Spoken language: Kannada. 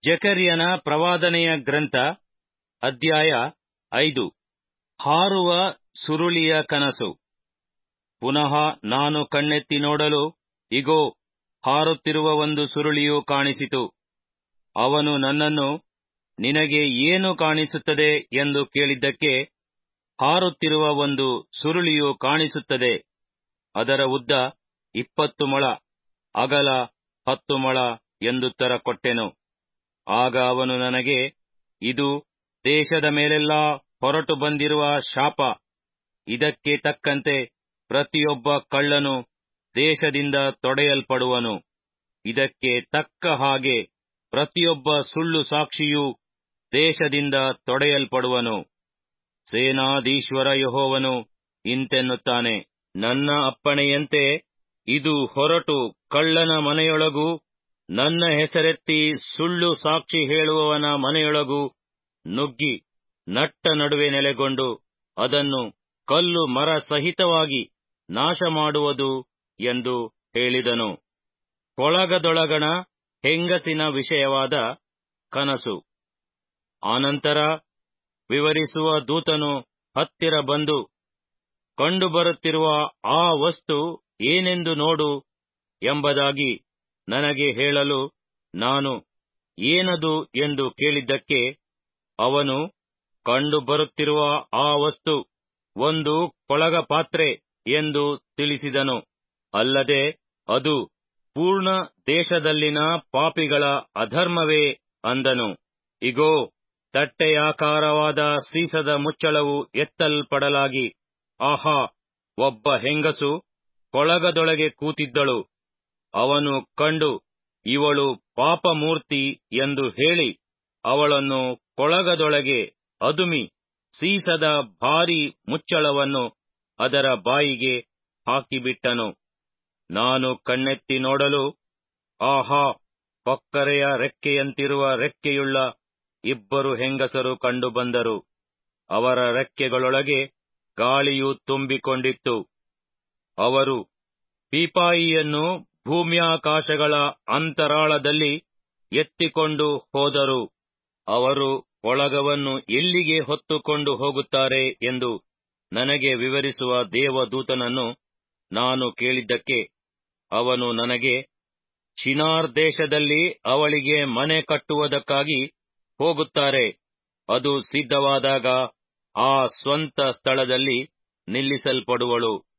ಜಕರ್ಯನ ಪ್ರವಾದನೆಯ ಗ್ರಂಥ ಅಧ್ಯಾಯ ಐದು ಹಾರುವ ಸುರುಳಿಯ ಕನಸು ಪುನಃ ನಾನು ಕಣ್ಣೆತ್ತಿ ನೋಡಲು ಇಗೋ ಹಾರುತ್ತಿರುವ ಒಂದು ಸುರುಳಿಯು ಕಾಣಿಸಿತು ಅವನು ನನ್ನನ್ನು ನಿನಗೆ ಏನು ಕಾಣಿಸುತ್ತದೆ ಎಂದು ಕೇಳಿದ್ದಕ್ಕೆ ಹಾರುತ್ತಿರುವ ಒಂದು ಸುರುಳಿಯು ಕಾಣಿಸುತ್ತದೆ ಅದರ ಉದ್ದ ಇಪ್ಪತ್ತು ಮೊಳ ಅಗಲ ಹತ್ತು ಮೊಳ ಎಂದುತ್ತರ ಕೊಟ್ಟೆನು ಆಗ ಅವನು ನನಗೆ ಇದು ದೇಶದ ಮೇಲೆಲ್ಲಾ ಹೊರಟು ಬಂದಿರುವ ಶಾಪ ಇದಕ್ಕೆ ತಕ್ಕಂತೆ ಪ್ರತಿಯೊಬ್ಬ ಕಳ್ಳನು ದೇಶದಿಂದ ತೊಡೆಯಲ್ಪಡುವನು ಇದಕ್ಕೆ ತಕ್ಕ ಹಾಗೆ ಪ್ರತಿಯೊಬ್ಬ ಸುಳ್ಳು ಸಾಕ್ಷಿಯೂ ದೇಶದಿಂದ ತೊಡೆಯಲ್ಪಡುವನು ಸೇನಾಧೀಶ್ವರ ಯೆಹೋವನು ಇಂತೆನ್ನುತ್ತಾನೆ ನನ್ನ ಅಪ್ಪಣೆಯಂತೆ ಇದು ಹೊರಟು ಕಳ್ಳನ ಮನೆಯೊಳಗೂ ನನ್ನ ಹೆಸರೆತ್ತಿ ಸುಳ್ಳು ಸಾಕ್ಷಿ ಹೇಳುವವನ ಮನೆಯೊಳಗೂ ನುಗ್ಗಿ ನಟ್ಟ ನಡುವೆ ನೆಲೆಗೊಂಡು ಅದನ್ನು ಕಲ್ಲು ಮರ ಸಹಿತವಾಗಿ ನಾಶ ಮಾಡುವುದು ಎಂದು ಹೇಳಿದನು ಕೊಳಗದೊಳಗಣ ಹೆಂಗಸಿನ ವಿಷಯವಾದ ಕನಸು ಆನಂತರ ವಿವರಿಸುವ ದೂತನು ಹತ್ತಿರ ಬಂದು ಕಂಡುಬರುತ್ತಿರುವ ಆ ವಸ್ತು ಏನೆಂದು ನೋಡು ಎಂಬುದಾಗಿ ನನಗೆ ಹೇಳಲು ನಾನು ಏನದು ಎಂದು ಕೇಳಿದ್ದಕ್ಕೆ ಅವನು ಕಂಡುಬರುತ್ತಿರುವ ಆ ವಸ್ತು ಒಂದು ಕೊಳಗ ಪಾತ್ರೆ ಎಂದು ತಿಳಿಸಿದನು ಅಲ್ಲದೆ ಅದು ಪೂರ್ಣ ದೇಶದಲ್ಲಿನ ಪಾಪಿಗಳ ಅಧರ್ಮವೇ ಅಂದನು ಇಗೋ ತಟ್ಟೆಯಾಕಾರವಾದ ಸೀಸದ ಮುಚ್ಚಳವು ಎತ್ತಲ್ಪಡಲಾಗಿ ಆಹಾ ಒಬ್ಬ ಹೆಂಗಸು ಕೊಳಗದೊಳಗೆ ಕೂತಿದ್ದಳು ಅವನು ಕಂಡು ಇವಳು ಪಾಪಮೂರ್ತಿ ಎಂದು ಹೇಳಿ ಅವಳನ್ನು ಕೊಳಗದೊಳಗೆ ಅದುಮಿ ಸೀಸದ ಭಾರಿ ಮುಚ್ಚಳವನ್ನು ಅದರ ಬಾಯಿಗೆ ಹಾಕಿಬಿಟ್ಟನು ನಾನು ಕಣ್ಣೆತ್ತಿ ನೋಡಲು ಆಹಾ ಕೊಕ್ಕರೆಯ ರೆಕ್ಕೆಯಂತಿರುವ ರೆಕ್ಕೆಯುಳ್ಳ ಇಬ್ಬರು ಹೆಂಗಸರು ಕಂಡುಬಂದರು ಅವರ ರೆಕ್ಕೆಗಳೊಳಗೆ ಗಾಳಿಯು ತುಂಬಿಕೊಂಡಿತ್ತು ಅವರು ಪೀಪಾಯಿಯನ್ನು ಭೂಮ್ಯಾಕಾಶಗಳ ಅಂತರಾಳದಲ್ಲಿ ಎತ್ತಿಕೊಂಡು ಹೋದರು ಅವರು ಒಳಗವನ್ನು ಎಲ್ಲಿಗೆ ಹೊತ್ತುಕೊಂಡು ಹೋಗುತ್ತಾರೆ ಎಂದು ನನಗೆ ವಿವರಿಸುವ ದೇವದೂತನನ್ನು ನಾನು ಕೇಳಿದ್ದಕ್ಕೆ ಅವನು ನನಗೆ ಶಿನಾರ್ ದೇಶದಲ್ಲಿ ಅವಳಿಗೆ ಮನೆ ಕಟ್ಟುವುದಕ್ಕಾಗಿ ಹೋಗುತ್ತಾರೆ ಅದು ಸಿದ್ಧವಾದಾಗ ಆ ಸ್ವಂತ ಸ್ಥಳದಲ್ಲಿ ನಿಲ್ಲಿಸಲ್ಪಡುವಳು